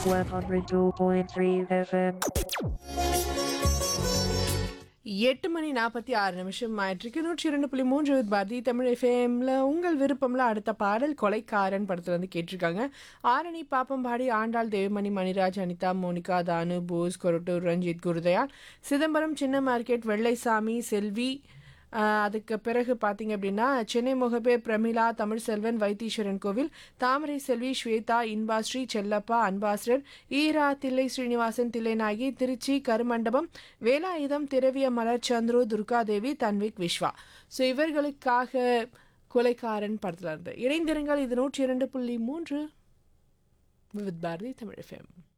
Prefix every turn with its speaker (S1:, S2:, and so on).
S1: 102.3 FM.
S2: எட்டு மணி நாற்பத்தி ஆறு நிமிஷம் ஆயிட்டிருக்கு நூற்றி இரண்டு புள்ளி மூன்று பாரதி தமிழ் எஃப்எம்ல உங்கள் விருப்பம்ல அடுத்த பாடல் கொலைக்காரன் படத்துல வந்து கேட்டிருக்காங்க ஆரணி பாப்பம்பாடி ஆண்டாள் தேவமணி மணிராஜ் அனிதா மோனிகா தானு போஸ் கொரட்டூர் ரஞ்சித் குருதயாள் சிதம்பரம் சின்ன மார்க்கெட் வெள்ளைசாமி செல்வி ஆஹ் அதுக்கு பிறகு பார்த்தீங்க அப்படின்னா சென்னை முகபேர் பிரமிளா தமிழ் செல்வன் வைத்தீஸ்வரன் கோவில் தாமரை செல்வி ஸ்வேதா இன்பாஸ்ரீ செல்லப்பா அன்பாஸ்டர் ஈரா தில்லை ஸ்ரீனிவாசன் தில்லைநாயகி திருச்சி கருமண்டபம் வேலாயுதம் திரவிய மலர் சந்துரு துர்காதேவி தன்விக் விஸ்வா ஸோ இவர்களுக்காக கொலைக்காரன் படத்தில் இருந்து இணைந்திருங்கள் இது நூற்றி இரண்டு புள்ளி மூன்று வித் பாரதி தமிழ் எஃப்எம்